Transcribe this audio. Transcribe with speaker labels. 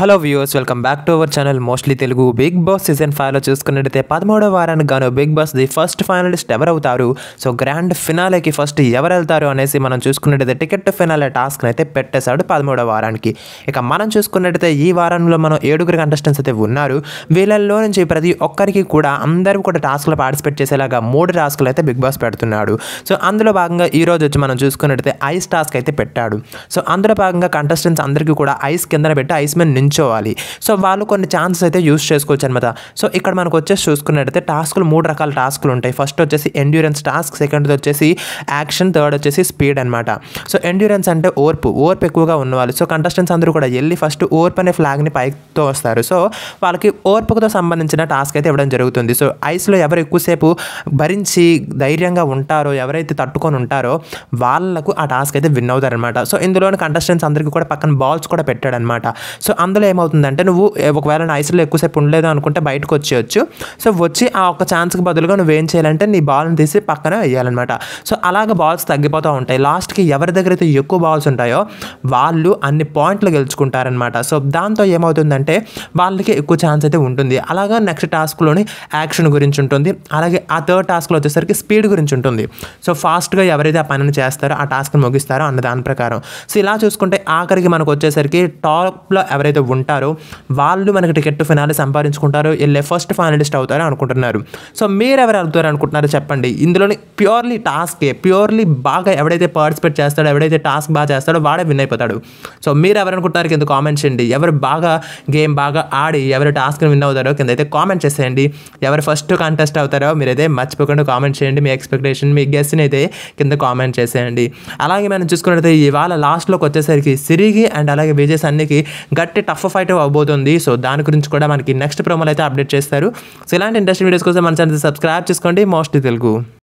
Speaker 1: hello viewers welcome back to our channel mostly Telugu Bigg Boss season ఫైవ్లో చూసుకున్నట్టయితే పదమూడవ వారానికి గాను Bigg Boss the first finalist ఎవరు అవుతారు సో గ్రాండ్ ఫినాలేకి ఫస్ట్ ఎవరు వెళ్తారు అనేసి మనం చూసుకున్నట్టయితే టికెట్ ఫినాలే టాస్క్ అయితే పెట్టేశాడు పదమూడవ వారానికి ఇక మనం చూసుకున్నట్టయితే ఈ వారంలో మనం ఏడుగురు కంటెస్టెంట్స్ అయితే ఉన్నారు వీళ్ళల్లో నుంచి ప్రతి ఒక్కరికి కూడా అందరూ కూడా టాస్క్లో పార్టిసిపేట్ చేసేలాగా మూడు టాస్క్లు అయితే బిగ్ బాస్ పెడుతున్నాడు సో అందులో భాగంగా ఈ రోజు వచ్చి మనం చూసుకున్నట్టయితే ఐస్ టాస్క్ అయితే పెట్టాడు సో అందులో భాగంగా కంటెస్టెంట్స్ అందరికీ కూడా ఐస్ కింద పెట్టి ఐస్ మీద నించోవాలి సో వాళ్ళు కొన్ని ఛాన్సెస్ అయితే యూస్ చేసుకోవచ్చు అనమాట సో ఇక్కడ మనకు వచ్చేసి చూసుకున్నట్టయితే టాస్క్లు మూడు రకాల టాస్క్లు ఉంటాయి ఫస్ట్ వచ్చేసి ఎండ్యూరెన్స్ టాస్క్ సెకండ్ వచ్చేసి యాక్షన్ థర్డ్ వచ్చేసి స్పీడ్ అనమాట సో ఎండ్యూరెన్స్ అంటే ఓర్పు ఓర్పు ఎక్కువగా ఉన్నవాళ్ళు సో కంటెస్టెంట్స్ అందరూ కూడా వెళ్ళి ఫస్ట్ ఓర్పు అనే ఫ్లాగ్ని పైతో వస్తారు సో వాళ్ళకి ఓర్పుతో సంబంధించిన టాస్క్ అయితే ఇవ్వడం జరుగుతుంది సో ఐస్లో ఎవరు ఎక్కువసేపు భరించి ధైర్యంగా ఉంటారో ఎవరైతే తట్టుకొని ఉంటారో వాళ్ళకు ఆ టాస్క్ అయితే విన్ అవుతారనమాట సో ఇందులోని కంటెస్టెంట్స్ అందరికీ కూడా పక్కన బాల్స్ కూడా పెట్టాడనమాట సో అందులో ఏమవుతుందంటే నువ్వు ఒకవేళ నా ఐస్లో ఎక్కువసేపు ఉండలేదు అనుకుంటే బయటకు వచ్చేయచ్చు సో వచ్చి ఆ ఒక ఛాన్స్కి బదులుగా నువ్వు ఏం చేయాలంటే నీ బాల్ని తీసి పక్కన వేయాలన్నమాట సో అలాగ బాల్స్ తగ్గిపోతూ ఉంటాయి లాస్ట్కి ఎవరి దగ్గర అయితే ఎక్కువ బాల్స్ ఉంటాయో వాళ్ళు అన్ని పాయింట్లు గెలుచుకుంటారనమాట సో దాంతో ఏమవుతుందంటే వాళ్ళకి ఎక్కువ ఛాన్స్ అయితే ఉంటుంది అలాగా నెక్స్ట్ టాస్క్లోని యాక్షన్ గురించి ఉంటుంది అలాగే ఆ థర్డ్ టాస్క్లో వచ్చేసరికి స్పీడ్ గురించి ఉంటుంది సో ఫాస్ట్గా ఎవరైతే ఆ పనిని చేస్తారో ఆ టాస్క్ని ముగిస్తారో అన్న దాని ప్రకారం సో ఇలా చూసుకుంటే ఆఖరికి మనకు వచ్చేసరికి టాప్లో ఎవరైతే ఉంటారో వాళ్ళు మనకి టికెట్ ఫినాలి సంపాదించుకుంటారో వెళ్ళే ఫస్ట్ ఫైనలిస్ట్ అవుతారో అనుకుంటున్నారు సో మీరు ఎవరు వెళ్తారు అనుకుంటున్నారో చెప్పండి ఇందులోని ప్యూర్లీ టాస్కే ప్యూర్లీ బాగా ఎవడైతే పార్టిసిపేట్ చేస్తాడో ఎవడైతే టాస్క్ బాగా చేస్తాడో వాడే విన్ అయిపోతాడు సో మీరు ఎవరు అనుకుంటున్నారు కింద కామెంట్ చేయండి ఎవరు బాగా గేమ్ బాగా ఆడి ఎవరు టాస్క్ని విన్ అవుతారో కింద అయితే కామెంట్ చేసేయండి ఎవరు ఫస్ట్ కాంటెస్ట్ అవుతారో మీరైతే మర్చిపోకుండా కామెంట్ చేయండి మీ ఎక్స్పెక్టేషన్ మీ గెస్ట్ని అయితే కింద కామెంట్ చేసేయండి అలాగే మనం చూసుకున్నట్లయితే ఇవాళ లాస్ట్లోకి వచ్చేసరికి సిరిగి అండ్ అలాగే విజయ్ సన్నికి గట్టి టఫ్ ఫైట్ అవబోతుంది సో దాని గురించి కూడా మనకి నెక్స్ట్ ప్రోమోలో అయితే అప్డేట్ చేస్తారు సో ఇలాంటి ఇంట్రెస్ట్ వీడియోస్ కోసం మన ఛానల్ సబ్స్క్రైబ్ చేసుకోండి మోస్ట్ తెలుగు